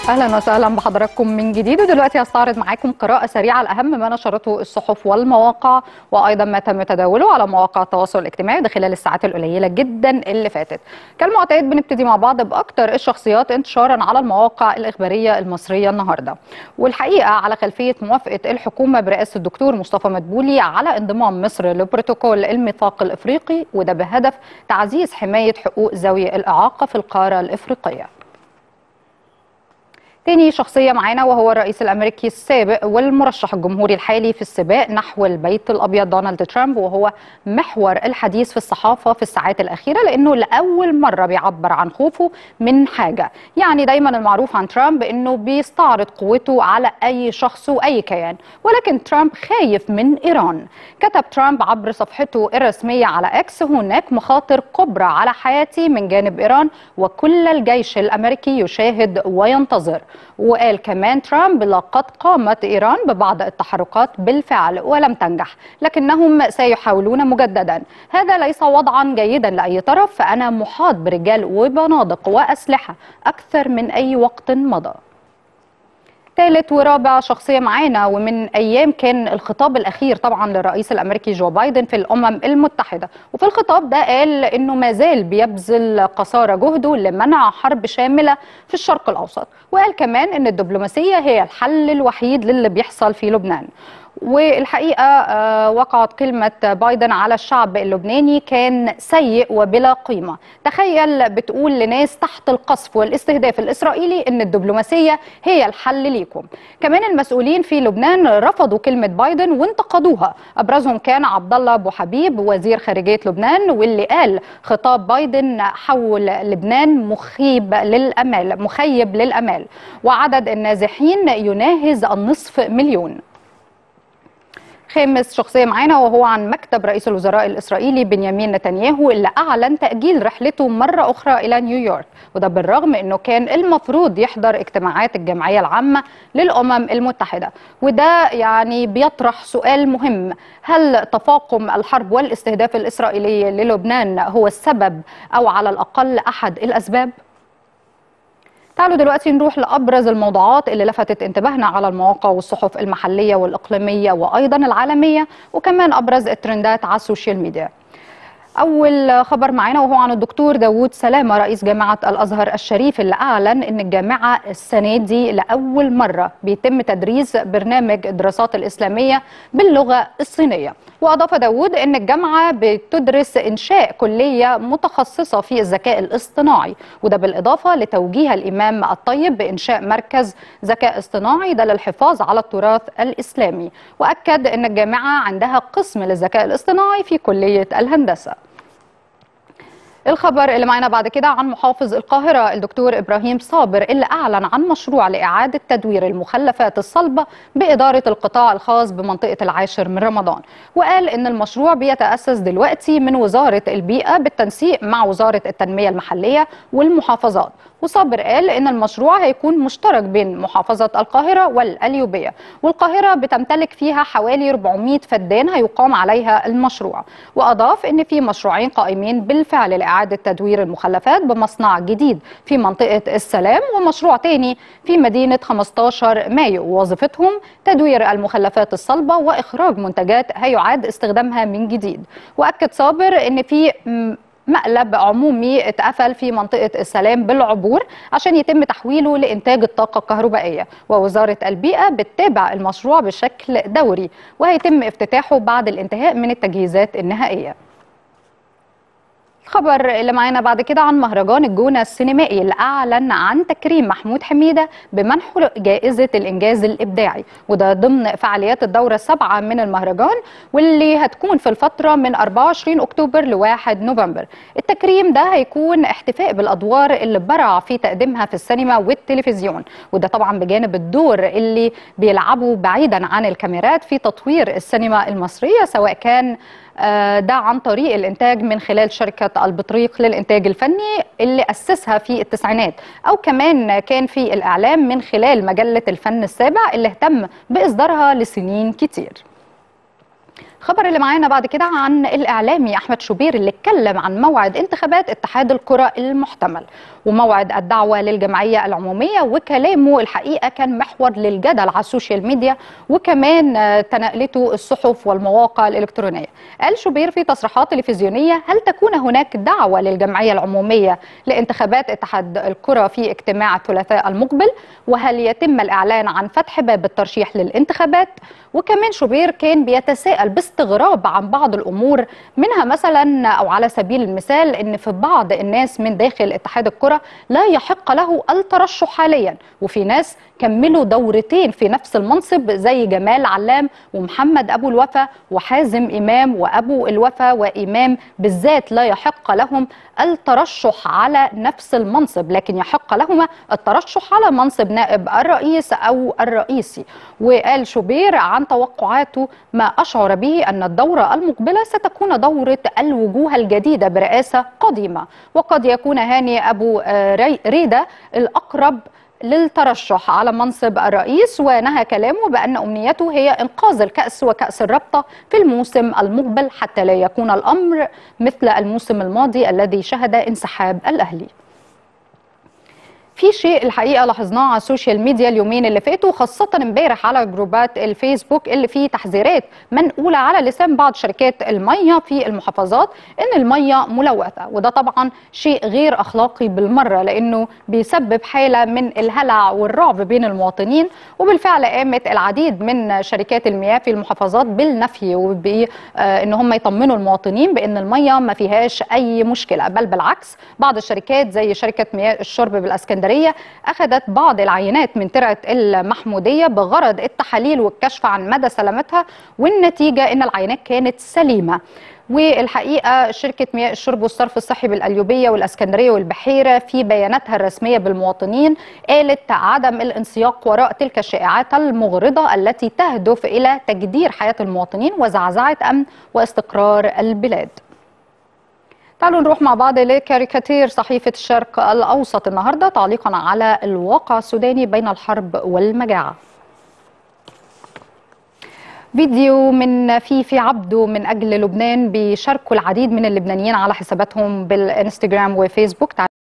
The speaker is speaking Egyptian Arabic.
اهلا وسهلا بحضراتكم من جديد ودلوقتي هستعرض معاكم قراءه سريعه لاهم ما نشرته الصحف والمواقع وايضا ما تم تداوله على مواقع التواصل الاجتماعي ده خلال الساعات القليله جدا اللي فاتت كالمعتاد بنبتدي مع بعض باكثر الشخصيات انتشارا على المواقع الاخباريه المصريه النهارده والحقيقه على خلفيه موافقه الحكومه برئاسه الدكتور مصطفى مدبولي على انضمام مصر لبروتوكول الميثاق الافريقي وده بهدف تعزيز حمايه حقوق ذوي الاعاقه في القاره الافريقيه تاني شخصية معانا وهو الرئيس الأمريكي السابق والمرشح الجمهوري الحالي في السباق نحو البيت الأبيض دونالد ترامب وهو محور الحديث في الصحافة في الساعات الأخيرة لأنه لأول مرة بيعبر عن خوفه من حاجة يعني دايما المعروف عن ترامب أنه بيستعرض قوته على أي شخص وأي كيان ولكن ترامب خايف من إيران كتب ترامب عبر صفحته الرسمية على إكس هناك مخاطر كبرى على حياتي من جانب إيران وكل الجيش الأمريكي يشاهد وينتظر وقال كمان ترامب لقد قامت إيران ببعض التحركات بالفعل ولم تنجح لكنهم سيحاولون مجددا هذا ليس وضعا جيدا لأي طرف فأنا محاط برجال وبنادق وأسلحة أكثر من أي وقت مضى ثالث ورابع شخصية معانا ومن أيام كان الخطاب الأخير طبعا للرئيس الأمريكي جو بايدن في الأمم المتحدة وفي الخطاب ده قال أنه ما زال بيبذل قصارى جهده لمنع حرب شاملة في الشرق الأوسط وقال كمان أن الدبلوماسية هي الحل الوحيد للي بيحصل في لبنان والحقيقه وقعت كلمه بايدن على الشعب اللبناني كان سيء وبلا قيمه تخيل بتقول لناس تحت القصف والاستهداف الاسرائيلي ان الدبلوماسيه هي الحل ليكم كمان المسؤولين في لبنان رفضوا كلمه بايدن وانتقدوها ابرزهم كان عبد الله ابو حبيب وزير خارجيه لبنان واللي قال خطاب بايدن حول لبنان مخيب للامال مخيب للامال وعدد النازحين يناهز النصف مليون خامس شخصية معانا وهو عن مكتب رئيس الوزراء الإسرائيلي بنيامين نتنياهو اللي أعلن تأجيل رحلته مرة أخرى إلى نيويورك وده بالرغم أنه كان المفروض يحضر اجتماعات الجمعية العامة للأمم المتحدة وده يعني بيطرح سؤال مهم هل تفاقم الحرب والاستهداف الإسرائيلي للبنان هو السبب أو على الأقل أحد الأسباب؟ تعالوا دلوقتي نروح لابرز الموضوعات اللي لفتت انتباهنا على المواقع والصحف المحليه والاقليميه وايضا العالميه وكمان ابرز الترندات على السوشيال ميديا. أول خبر معانا وهو عن الدكتور داوود سلامة رئيس جامعة الأزهر الشريف اللي أعلن أن الجامعة السنة دي لأول مرة بيتم تدريس برنامج الدراسات الإسلامية باللغة الصينية وأضاف داوود أن الجامعة بتدرس إنشاء كلية متخصصة في الذكاء الاصطناعي وده بالإضافة لتوجيه الإمام الطيب بإنشاء مركز ذكاء اصطناعي ده للحفاظ على التراث الإسلامي وأكد أن الجامعة عندها قسم للذكاء الاصطناعي في كلية الهندسة الخبر اللي معانا بعد كده عن محافظ القاهرة الدكتور إبراهيم صابر اللي أعلن عن مشروع لإعادة تدوير المخلفات الصلبة بإدارة القطاع الخاص بمنطقة العاشر من رمضان وقال إن المشروع بيتأسس دلوقتي من وزارة البيئة بالتنسيق مع وزارة التنمية المحلية والمحافظات وصابر قال ان المشروع هيكون مشترك بين محافظه القاهره والقليوبيه والقاهره بتمتلك فيها حوالي 400 فدان هيقام عليها المشروع واضاف ان في مشروعين قائمين بالفعل لاعاده تدوير المخلفات بمصنع جديد في منطقه السلام ومشروع تاني في مدينه 15 مايو ووظيفتهم تدوير المخلفات الصلبه واخراج منتجات هيعاد استخدامها من جديد واكد صابر ان في مقلب عمومي اتقفل في منطقة السلام بالعبور عشان يتم تحويله لإنتاج الطاقة الكهربائية ووزارة البيئة بتتابع المشروع بشكل دوري وهيتم افتتاحه بعد الانتهاء من التجهيزات النهائية الخبر اللي معانا بعد كده عن مهرجان الجونة السينمائي اللي أعلن عن تكريم محمود حميدة بمنحه جائزة الإنجاز الإبداعي وده ضمن فعاليات الدورة السابعة من المهرجان واللي هتكون في الفترة من 24 أكتوبر ل 1 نوفمبر التكريم ده هيكون احتفاء بالأدوار اللي برع في تقديمها في السينما والتلفزيون وده طبعا بجانب الدور اللي بيلعبه بعيدا عن الكاميرات في تطوير السينما المصرية سواء كان ده عن طريق الإنتاج من خلال شركة البطريق للإنتاج الفني اللي أسسها في التسعينات أو كمان كان في الإعلام من خلال مجلة الفن السابع اللي اهتم بإصدارها لسنين كتير الخبر اللي معانا بعد كده عن الإعلامي أحمد شوبير اللي اتكلم عن موعد انتخابات اتحاد الكرة المحتمل وموعد الدعوة للجمعية العمومية وكلامه الحقيقة كان محور للجدل على السوشيال ميديا وكمان تنقلته الصحف والمواقع الإلكترونية قال شوبير في تصريحات تلفزيونية هل تكون هناك دعوة للجمعية العمومية لانتخابات اتحاد الكرة في اجتماع الثلاثاء المقبل وهل يتم الإعلان عن فتح باب الترشيح للانتخابات وكمان شوبير كان بيتساءل باستغراب عن بعض الامور منها مثلا او على سبيل المثال ان في بعض الناس من داخل اتحاد الكره لا يحق له الترشح حاليا وفي ناس كملوا دورتين في نفس المنصب زي جمال علام ومحمد ابو الوفا وحازم امام وابو الوفا وامام بالذات لا يحق لهم الترشح على نفس المنصب لكن يحق لهما الترشح على منصب نائب الرئيس او الرئيسي وقال شوبير عن توقعاته ما اشعر به ان الدوره المقبله ستكون دوره الوجوه الجديده برئاسه قديمه وقد يكون هاني ابو ريده الاقرب للترشح على منصب الرئيس ونهى كلامه بأن أمنيته هي إنقاذ الكأس وكأس الرابطة في الموسم المقبل حتى لا يكون الأمر مثل الموسم الماضي الذي شهد انسحاب الأهلي في شيء الحقيقه لاحظناه على السوشيال ميديا اليومين اللي فاتوا خاصه امبارح على جروبات الفيسبوك اللي فيه تحذيرات منقوله على لسان بعض شركات الميه في المحافظات ان الميه ملوثه وده طبعا شيء غير اخلاقي بالمره لانه بيسبب حاله من الهلع والرعب بين المواطنين وبالفعل قامت العديد من شركات المياه في المحافظات بالنفي وبان هم يطمنوا المواطنين بان الميه ما فيهاش اي مشكله بل بالعكس بعض الشركات زي شركه مياه الشرب بالاسكندريه الاسكندريه اخذت بعض العينات من ترعه المحموديه بغرض التحاليل والكشف عن مدى سلامتها والنتيجه ان العينات كانت سليمه والحقيقه شركه مياه الشرب والصرف الصحي بالقليوبيه والاسكندريه والبحيره في بياناتها الرسميه بالمواطنين قالت عدم الانسياق وراء تلك الشائعات المغرضه التي تهدف الى تجدير حياه المواطنين وزعزعه امن واستقرار البلاد. تعالوا نروح مع بعض لكاريكاتير صحيفة الشرق الأوسط النهاردة تعليقا على الواقع السوداني بين الحرب والمجاعة فيديو من فيفي عبده من أجل لبنان بيشاركوا العديد من اللبنانيين على حساباتهم بالإنستغرام وفيسبوك